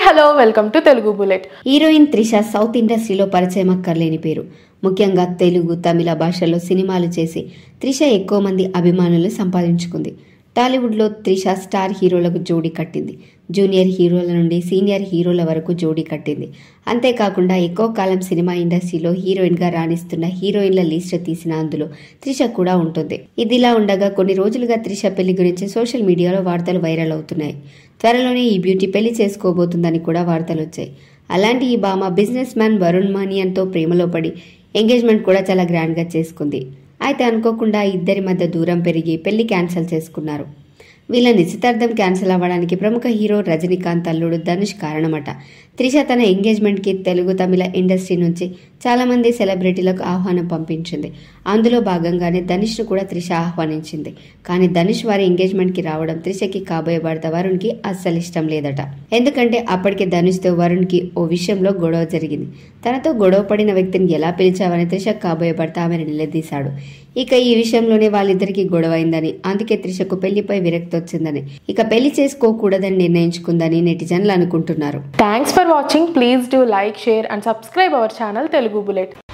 hello welcome to Telugu bullet heroine Trisha south ఇండస్ట్రీలో పరిచయం అక్కర్లేని పేరు ముఖ్యంగా తెలుగు తమిళ భాషల్లో సినిమాలు చేసి త్రిష ఎక్కువ మంది అభిమానులు సంపాదించుకుంది టాలీవుడ్లో త్రిష స్టార్ హీరోలకు జోడీ కట్టింది జూనియర్ హీరోల నుండి సీనియర్ హీరోల వరకు జోడీ కట్టింది అంతేకాకుండా ఎక్కువ కాలం సినిమా ఇండస్ట్రీలో హీరోయిన్గా రాణిస్తున్న హీరోయిన్ల లిస్ట్ తీసిన అందులో త్రిష కూడా ఉంటుంది ఇదిలా ఉండగా కొన్ని రోజులుగా త్రిష పెళ్లి గురించి సోషల్ మీడియాలో వార్తలు వైరల్ అవుతున్నాయి త్వరలోనే ఈ బ్యూటీ పెళ్లి చేసుకోబోతుందని కూడా వార్తలు వచ్చాయి అలాంటి ఈ భామ బిజినెస్ మ్యాన్ వరుణ్ మానియన్తో ప్రేమలో పడి ఎంగేజ్మెంట్ కూడా చాలా గ్రాండ్గా చేసుకుంది అయితే అనుకోకుండా ఇద్దరి మధ్య దూరం పెరిగి పెళ్లి క్యాన్సిల్ చేసుకున్నారు వీళ్ళ నిశ్చితార్థం క్యాన్సిల్ అవ్వడానికి ప్రముఖ హీరో రజనీకాంత్ అల్లుడు ధనుష్ కారణమట త్రిష తన ఎంగేజ్మెంట్కి తెలుగు తమిళ ఇండస్ట్రీ నుంచి చాలామంది సెలబ్రిటీలకు ఆహ్వానం పంపించింది అందులో భాగంగానే ధనుష్ను కూడా త్రిష ఆహ్వానించింది కానీ ధనుష్ వారి ఎంగేజ్మెంట్కి రావడం త్రిషకి కాబోయే భర్త వరుణ్కి అస్సలు ఇష్టం లేదట ఎందుకంటే అప్పటికే ధనుష్తో వరుణ్కి ఓ విషయంలో గొడవ జరిగింది తనతో గొడవ పడిన వ్యక్తిని ఎలా పిలిచావని త్రిష కాబోయే భర్త ఆమెను నిలదీశాడు ఇక ఈ విషయంలోనే వాళ్ళిద్దరికి గొడవ అయిందని అందుకే త్రిషకు పెళ్లిపై విరక్తి వచ్చిందని ఇక పెళ్లి చేసుకోకూడదని నిర్ణయించుకుందని నెటిజన్లు అనుకుంటున్నారు thanks for watching please do like share and subscribe our channel Telugu bullet